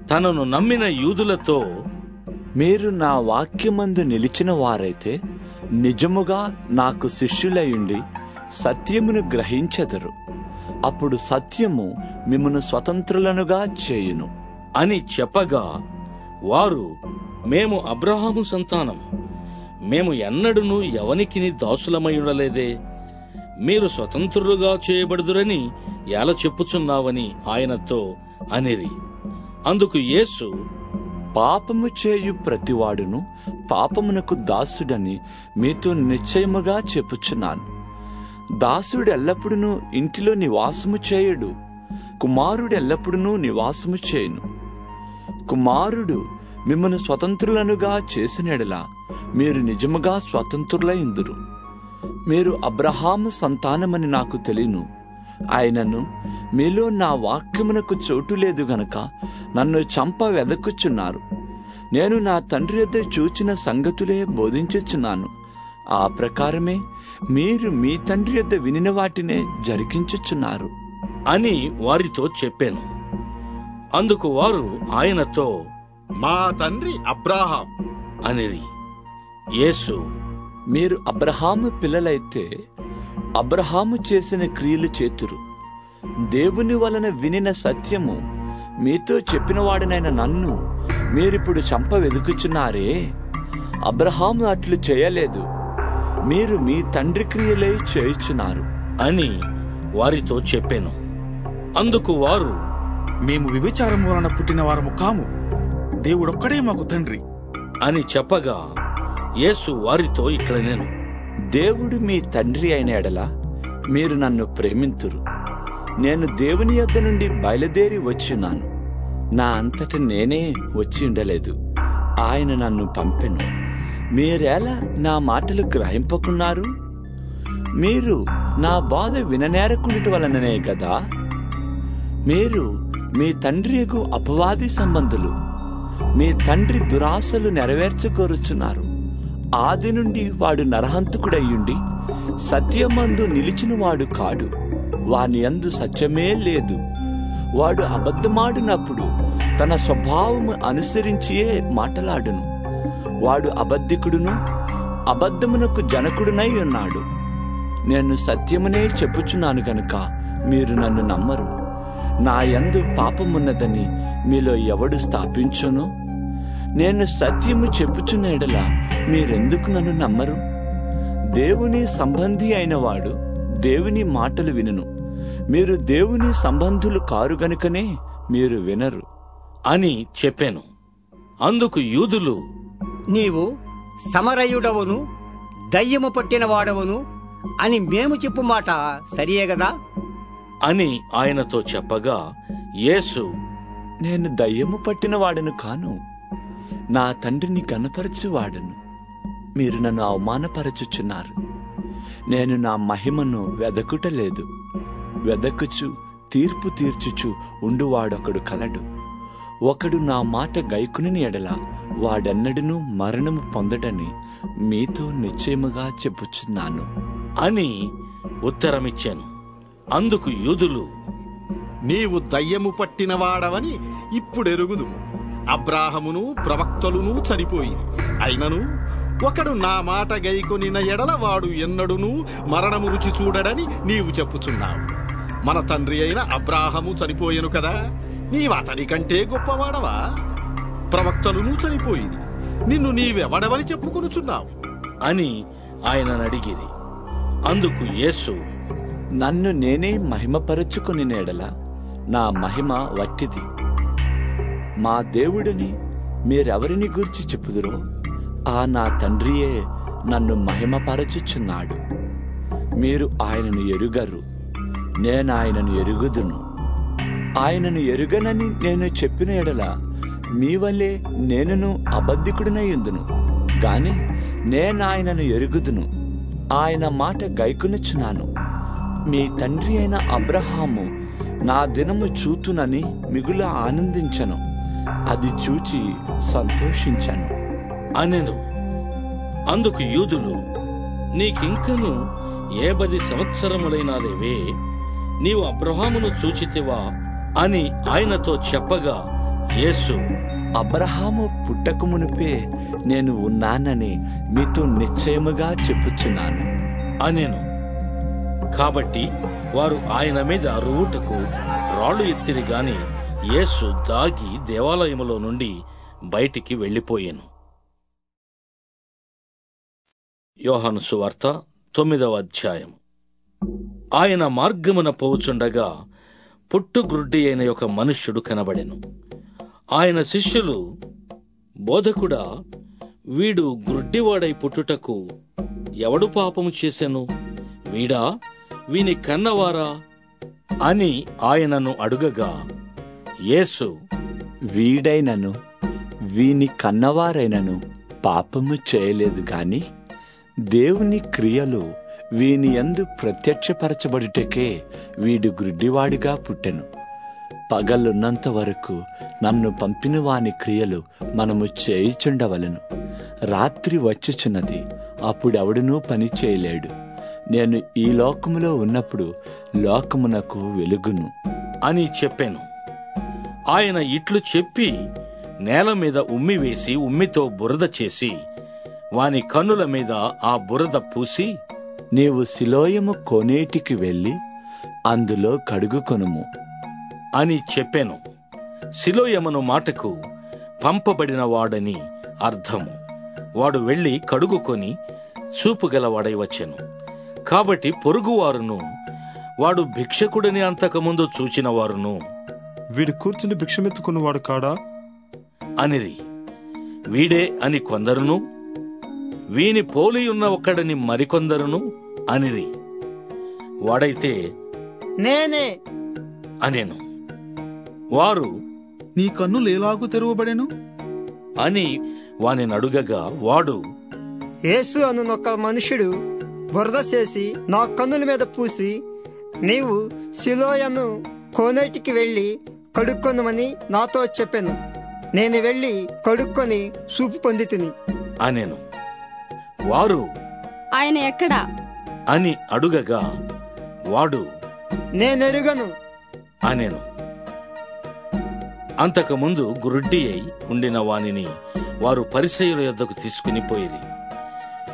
తనను నమ్మిన యూదులతో మీరు నా వాక్యమందు నిలిచిన వారైతే నిజముగా నాకు శిష్యులయుండి సత్యమును గ్రహించెదరు అప్పుడు సత్యము మిమ్మను స్వతంత్రులనుగా చేయును అని చెప్పగా వారు మేము అబ్రహాము సంతానం మేము ఎన్నడూను ఎవనికిని దాసులమై ఉండలేదే మీరు స్వతంత్రులుగా చేయబడుదురని ఎలా చెప్పుచున్నావని ఆయనతో అనిరి అందుకు యేసు పాపము చేయు ప్రతివాడును పాపమునకు దాసుడని మీతో నిశ్చయముగా చెప్పుచున్నాను దాసుడు ఎల్లప్పుడూ ఇంటిలో నివాసము చేయడు కుమారుడు ఎల్లప్పుడూ నివాసము చేయును కుమారుడు మిమ్మల్ని స్వతంత్రులనుగా చేసినెడలా మీరు నిజముగా స్వతంత్రులైందురు మీరు అబ్రహాము సంతానమని నాకు తెలియను ఆయనను మీలో నా వాక్యమునకు చోటు లేదు గనక నన్ను చంప వెదకుచున్నారు నేను నా తండ్రి యొద్ద చూచిన సంగతులే బోధించుచున్నాను ఆ ప్రకారమే మీరు మీ తండ్రి యొద్ద వినిన వాటినే జరిగించుచున్నారు అని వారితో చెప్పాను అందుకు వారు ఆయనతో మా తండ్రి అబ్రాహాం అనిరి యేసు మీరు అబ్రహాము పిల్లలైతే అబ్రహాము చేసిన క్రియలు చేతురు దేవుని వలన వినిన సత్యము మీతో చెప్పినవాడనైన నన్ను మీరిప్పుడు చంప వెదుకుచున్నారే అబ్రహాము అట్లు చేయలేదు మీరు మీ తండ్రి క్రియలే చేయుచున్నారు అని వారితో చెప్పాను అందుకు వారు మేము వ్యభిచారం వలన పుట్టిన వారము కాము దేవుడొక్కడే మాకు తండ్రి అని చెప్పగా యేసు వారితో ఇక్కడ నేను దేవుడు మీ తండ్రి అయిన ఎడల మీరు నన్ను ప్రేమింతురు నేను దేవుని యొద్ద నుండి బయలుదేరి వచ్చున్నాను నా అంతట నేనే వచ్చి ఉండలేదు ఆయన నన్ను పంపెను మీరెలా నా మాటలు గ్రహింపకున్నారు మీరు నా బాధ విననేరకుండటి వలననే కదా మీరు మీ తండ్రియకు అపవాది సంబంధులు మీ తండ్రి దురాశలు నెరవేర్చుకోరుచున్నారు ఆది నుండి వాడు నరహంతకుడయ్యుండి సత్యమందు నిలిచినవాడు కాడు వాని యందు సత్యమే లేదు వాడు అబద్ధమాడినప్పుడు తన స్వభావము అనుసరించియే మాటలాడును వాడు అబద్ధికుడును అబద్ధమునకు జనకుడునై ఉన్నాడు నేను సత్యమునే చెప్పుచున్నాను గనుక మీరు నన్ను నమ్మరు నా యందు పాపమున్నదని మీలో ఎవడు స్థాపించును నేను సత్యము చెప్పుచున్న ఎడల మీరెందుకు నన్ను నమ్మరు దేవుని సంబంధి అయిన వాడు దేవుని మాటలు వినును మీరు దేవుని సంబంధులు కారు గనుకనే మీరు వినరు అని చెప్పాను అందుకు యూదులు నీవు సమరయుడవును దయ్యము పట్టిన వాడవును అని మేము చెప్పు మాట సరియే గదా అని ఆయనతో చెప్పగా యేసు నేను దయ్యము పట్టిన వాడను కాను నా తండ్రిని గనపరచువాడను మీరు నన్ను అవమానపరచుచున్నారు నేను నా మహిమను వెదకుటలేదు వెదకుచు తీర్పు తీర్చుచు ఉండువాడొకడు కలడు ఒకడు నా మాట గైకుని ఎడల వాడెన్నడూ మరణము పొందడని మీతో నిశ్చయముగా చెప్పుచున్నాను అని ఉత్తరమిచ్చాను అందుకు యూదులు నీవు దయ్యము పట్టినవాడవని ఇప్పుడెరుగుదు అబ్రాహమును ప్రవక్తలును చనిపోయింది అయినను ఒకడు నా మాట గైకొనిన ఎడల వాడు ఎన్నడును మరణము రుచి చూడడని నీవు చెప్పుచున్నావు మన తండ్రి అయిన అబ్రాహము చనిపోయెను కదా నీవు అతని కంటే గొప్పవాడవా ప్రవక్తలును చనిపోయింది నిన్ను నీవెవడవని చెప్పుకొనుచున్నావు అని ఆయన అడిగిరి అందుకు యేసు నన్ను నేనే మహిమపరచుకుని నేడల నా మహిమ వట్టిది మా దేవుడిని మీరెవరిని గూర్చి చెప్పుదురో ఆ నా తండ్రియే నన్ను మహిమపరచుచున్నాడు మీరు ఆయనను ఎరుగరు నేను ఆయనను ఎరుగుదును ఆయనను ఎరుగనని నేను చెప్పిన ఎడల మీ వల్లే నేనును అబద్ధికుడినయ్యుందును గాని నేను ఆయనను ఎరుగుదును ఆయన మాట గైకొనుచున్నాను మీ తండ్రి అయిన అబ్రహాము నా దినము చూతునని మిగుల ఆనందించను అది చూచి సంతోషించాను అనెను అందుకు యూదులు నీకింకను ఏ పది సంవత్సరములైనాదేవే నీవు అబ్రహామును చూచితివా అని ఆయనతో చెప్పగా యేసు అబ్రహాము పుట్టక మునిపే నేను ఉన్నానని మీతో నిశ్చయముగా చెప్పుచున్నాను అనెను కాబట్టి వారు ఆయన మీద అరువుటకు రాళ్ళు ఎత్తిరి గాని యేసు దాగి దేవాలయములో నుండి బయటికి వెళ్ళిపోయాను యోహాను సువార్త తొమ్మిదవ అధ్యాయం ఆయన మార్గమున పోవుచుండగా పుట్టుగ్రుడ్డి అయిన ఒక మనుష్యుడు కనబడెను ఆయన శిష్యులు బోధకుడా వీడు గ్రుడ్డివాడై పుట్టుటకు ఎవడు పాపము చేసెను వీడా వీని కన్నవారా అని ఆయనను అడుగగా యేసు వీడైనను వీని కన్నవారైనను పాపము చేయలేదు గాని దేవుని క్రియలు వీని యందు ప్రత్యక్షపరచబడుటకే వీడు గ్రుడ్డివాడిగా పుట్టెను పగలున్నంత వరకు నన్ను పంపిన వాని క్రియలు మనము చేయుచుండవలను రాత్రి వచ్చుచున్నది అప్పుడెవడునూ పని చేయలేడు నేను ఈ లోకములో ఉన్నప్పుడు లోకమునకు వెలుగును అని చెప్పాను ఆయన ఇట్లు చెప్పి నేల మీద ఉమ్మి వేసి ఉమ్మితో బురద చేసి వాని కన్నుల మీద ఆ బురద పూసి నీవు శిలోయము కోనేటికి వెళ్ళి అందులో కడుగుకొనుము అని చెప్పాను శిలోయమను మాటకు పంపబడిన వాడని అర్థము వాడు వెళ్లి కడుగుకొని చూపుగలవాడై వచ్చెను కాబట్టి పొరుగువారును వాడు భిక్షకుడిని అంతకుముందు చూచిన వారును వీడు కూర్చుని భిక్షమెత్తుకున్నవాడు కాడా అనిరి వీడే అని కొందరును వీని పోలియున్న ఒక్కడని మరికొందరును అనిరి వాడైతే నేనే అనెను వారు నీ కన్నులు ఎలాగూ తెరవబడెను అని వాని అడుగగా వాడు యేసు అనునొక్క మనుషుడు బురద చేసి నా కన్నుల మీద పూసి నీవు సిలోయను కోనేటికి వెళ్ళి కడుక్కొనమని నాతో చెప్పాను నేను వెళ్ళి కడుక్కొని చూపు పొందితిని అనెను వారు ఆయన ఎక్కడా అని అడుగగా వాడు నేనెరుగను అనెను అంతకుముందు గురుడ్డి అయి ఉండిన వానిని వారు పరిసయుల యొద్దకు తీసుకుని పోయిరి